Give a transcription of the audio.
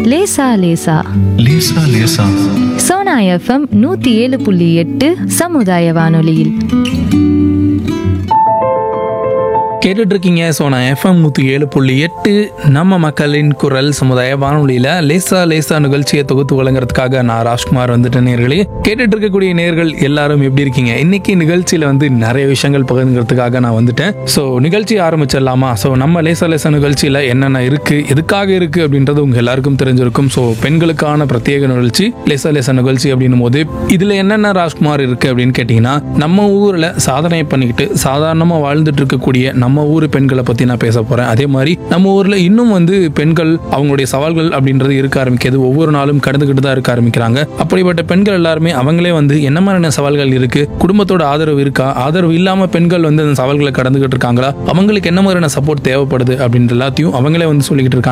லேசா லேசா லேசா லேசா சோனா எஃப்எம் நூத்தி ஏழு புள்ளி எட்டு சமுதாய வானொலியில் கேட்டுட்டு இருக்கீங்க ஸோ நான் எஃப்எம் நூற்றி ஏழு புள்ளி எட்டு நம்ம மக்களின் குரல் சமுதாய வானொலியில் லேசா லேசா நிகழ்ச்சியை தொகுத்து வழங்குறதுக்காக நான் ராஜ்குமார் வந்துட்டு நேர்களே கேட்டுட்டு இருக்கக்கூடிய நேர்கள் எல்லாரும் எப்படி இருக்கீங்க இன்னைக்கு நிகழ்ச்சியில் வந்து நிறைய விஷயங்கள் பகிர்ந்துக்கிறதுக்காக நான் வந்துட்டேன் ஸோ நிகழ்ச்சி ஆரம்பிச்சிடலாமா ஸோ நம்ம லேசா லேசா நிகழ்ச்சியில் என்னென்ன இருக்கு எதுக்காக இருக்கு அப்படின்றது உங்க எல்லாருக்கும் தெரிஞ்சிருக்கும் ஸோ பெண்களுக்கான பிரத்யேக நிகழ்ச்சி லேசா லேசா நிகழ்ச்சி அப்படின்னும் போது இதுல என்னென்ன ராஜ்குமார் இருக்கு அப்படின்னு கேட்டிங்கன்னா நம்ம ஊர்ல சாதனை பண்ணிக்கிட்டு சாதாரணமா வாழ்ந்துட்டு இருக்கக்கூடிய நம்ம ஊர் பெண்களை பத்தி நான் பேச போறேன் அதே மாதிரி நம்ம ஊர்ல இன்னும் வந்து பெண்கள் அவங்களுடைய சவால்கள் அப்படின்றது இருக்க ஆரம்பிக்கிறது ஒவ்வொரு நாளும் கடந்துக்கிட்டு தான் இருக்க ஆரம்பிக்கிறாங்க அப்படிப்பட்ட பெண்கள் எல்லாருமே அவங்களே வந்து என்ன மாதிரியான சவால்கள் இருக்கு குடும்பத்தோட ஆதரவு இருக்கா ஆதரவு இல்லாம பெண்கள் வந்து அந்த சவால்களை கடந்துகிட்டு இருக்காங்களா அவங்களுக்கு என்ன மாதிரியான சப்போர்ட் தேவைப்படுது அப்படின்ற எல்லாத்தையும் அவங்களே வந்து சொல்லிக்கிட்டு இருக்காங்க